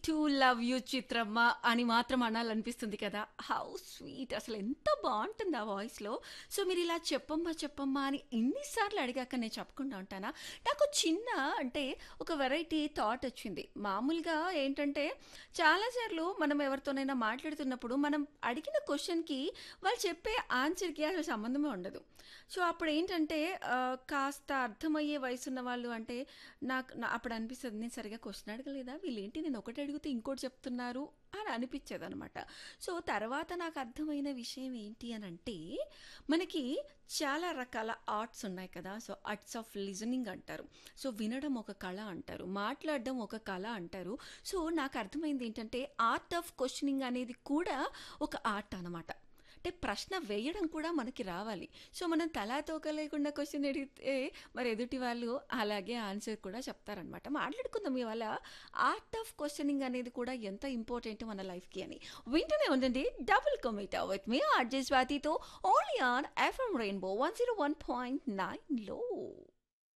to love you చిత్రమ్మ అని మాత్రం అనాలనిపిస్తుంది కదా హౌ స్వీట్ అసలు ఎంత బాగుంటుంది ఆ వాయిస్లో సో మీరు ఇలా చెప్పమ్మా చెప్పమ్మా అని ఎన్నిసార్లు అడిగాక నేను చెప్పకుండా ఉంటానా నాకు చిన్న అంటే ఒక వెరైటీ థాట్ వచ్చింది మామూలుగా ఏంటంటే చాలాసార్లు మనం ఎవరితోనైనా మాట్లాడుతున్నప్పుడు మనం అడిగిన క్వశ్చన్కి వాళ్ళు చెప్పే ఆన్సర్కి అసలు సంబంధమే ఉండదు సో అప్పుడు ఏంటంటే ఆ, కాస్త అర్థమయ్యే వయసు ఉన్న వాళ్ళు అంటే నాకు నా అప్పుడు అనిపిస్తుంది నేను సరిగా క్వశ్చన్ అడగలేదా వీళ్ళేంటి నేను ఒకటి అడిగితే ఇంకోటి చెప్తున్నారు అని అనిపించేది అనమాట సో తర్వాత నాకు అర్థమైన విషయం ఏంటి అని అంటే మనకి చాలా రకాల ఆర్ట్స్ ఉన్నాయి కదా సో ఆర్ట్స్ ఆఫ్ లిజనింగ్ అంటారు సో వినడం ఒక కళ అంటారు మాట్లాడడం ఒక కళ అంటారు సో నాకు అర్థమైంది ఏంటంటే ఆర్ట్ ఆఫ్ క్వశ్చనింగ్ అనేది కూడా ఒక ఆర్ట్ అనమాట అంటే ప్రశ్న వేయడం కూడా మనకి రావాలి సో మనం తలా తోక లేకుండా క్వశ్చన్ అడిగితే మరి ఎదుటి వాళ్ళు అలాగే ఆన్సర్ కూడా చెప్తారనమాట మాట్లాడుకుందాం ఇవాళ ఆర్ట్ ఆఫ్ క్వశ్చనింగ్ అనేది కూడా ఎంత ఇంపార్టెంట్ మన లైఫ్కి అని వింటూనే ఉండండి double commit with me RJ స్వాతితో only on FM rainbow one zero one point నైన్లో